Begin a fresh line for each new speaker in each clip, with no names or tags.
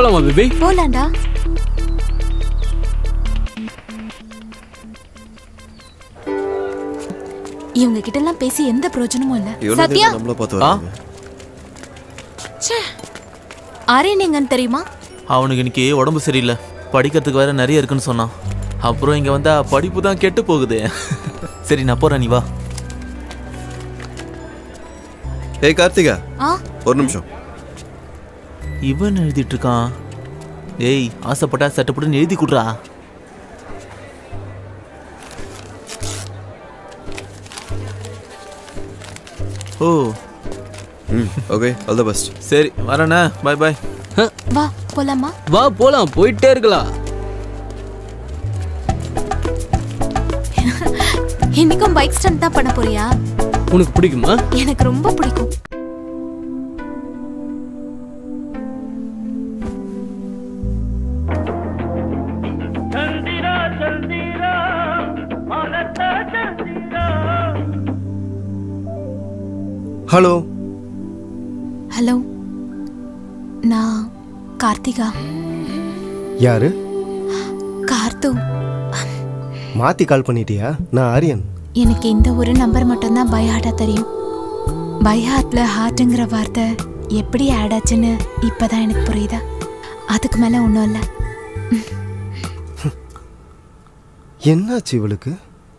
போலாமா பேபி
போலாண்டா இவங்க கிட்ட எல்லாம் பேசி எந்த பிரயோஜனமும் இல்ல
எவ்வளவு
சத்யா
நம்மள பார்த்து வராங்க
ஆரியன் எங்கன்னு தெரியுமா
அவனுக்கு இன்னைக்கு உடம்பு சரியில்லை படிக்கிறதுக்கு வேற நிறைய இருக்குன்னு சொன்னான் அப்புறம் இங்க வந்தா படிப்பு தான் கெட்டு போகுது சரி நான் போறேன் நீ வா
ஏய் கார்த்திகா
ஆ
ஒரு நிமிஷம்
இவன் எழுதிட்டு இருக்கான் ஏய் ஆசைப்பட்டா சட்டப்பட்டு எழுதி கொடுறா ஓ
ம் ஓகே ஆல் த பெஸ்ட்
சரி வரேண்ணே பாய் பாய்
வா போலாமா
வா போலாம் போயிட்டே இருக்கலாம்
இன்னைக்கும் பைக் ஸ்டண்ட் தான் பண்ண போறியா
உனக்கு பிடிக்குமா
எனக்கு ரொம்ப பிடிக்கும்
ஹலோ
ஹலோ நான் கார்த்திகா
யாரு
கார்த்து
மாத்தி கால் பண்ணிட்டியா நான் ஆரியன்
எனக்கு இந்த ஒரு நம்பர் மட்டும்தான் பை ஹார்ட்டா தெரியும் பை ஹார்ட்ல ஹார்ட்டுங்கிற வார்த்தை எப்படி ஆட் ஆச்சுன்னு இப்பதான் எனக்கு புரியுதா அதுக்கு மேல ஒன்றும் இல்லை
என்னாச்சு இவளுக்கு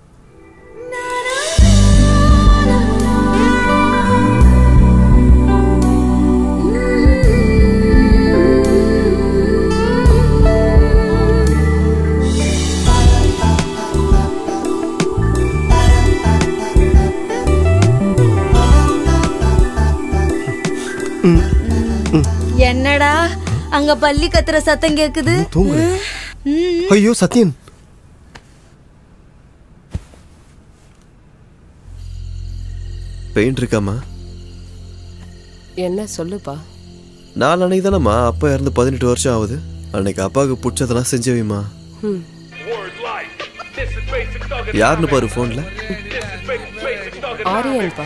என்னடா அங்க பள்ளி கத்துற சத்தம் கேக்குது
தூங்கு
ம்.
ஐயோ சத்யன்
பெயிண்ட் இருக்காமா
என்ன சொல்லுப்பா
நாலு அன்னைக்கு தானேம்மா அப்பா இறந்து பதினெட்டு வருஷம் ஆகுது அன்னைக்கு அப்பாவுக்கு பிடிச்சதெல்லாம் செஞ்சு வைமா
ம்.
யாருன்னு பாரு ஃபோனில்
ஆரியன்பா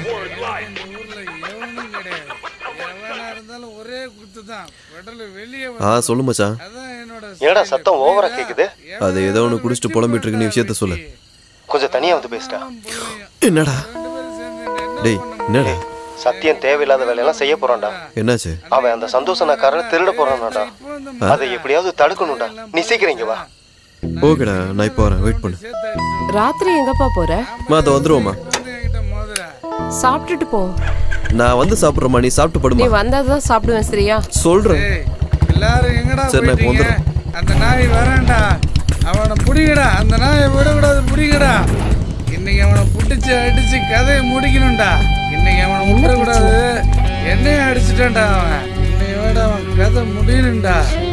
ஆ சொல்லு மச்சான்
ஏடா சத்தம் ஓவரா கேக்குது
அது ஏதோ ஒன்று குடிச்சிட்டு புலம்பிட்டு இருக்கு நீ விஷயத்த சொல்லு
கொஞ்சம் தனியா வந்து பேசுடா
என்னடா டேய் என்னடா
சத்யன் தேவையில்லாத வேலையெல்லாம் செய்ய போறான்டா
என்னாச்சு
அவன் அந்த சந்தோஷ நக்காரன் திருட போறான்டா அதை எப்படியாவது தடுக்கணும்டா நீ சீக்கிரம் இங்க வா
ஓகேடா நான் இப்போ வரேன் வெயிட் பண்ணு
ராத்திரி எங்கப்பா போற
மா அதை வந்துருவோம்மா
சாப்பிட்டுட்டு போ
நான் வந்து சாப்பிட்றேம்மா நீ சாப்பிட்டு
நீ
படுமா
வந்தாதான் சாப்பிடுவேன் சரியா
சொல்றேன்
எல்லாரும் எங்கடா
சரி, நான் இப்போ
போயிட்டீங்க?
வந்துடுறேன்.
அந்த நாய் வரான்டா அவனை பிடிங்கடா அந்த நாயை விடக்கூடாது பிடிங்கடா இன்னைக்கு அவனை புடிச்சு அடிச்சு கதையை முடிக்கணும்டா இன்னைக்கு அவனை விடக்கூடாது என்னையும் அடிச்சுட்டான்டா அவன் இன்னையோட அவன் கதை முடியணும்டா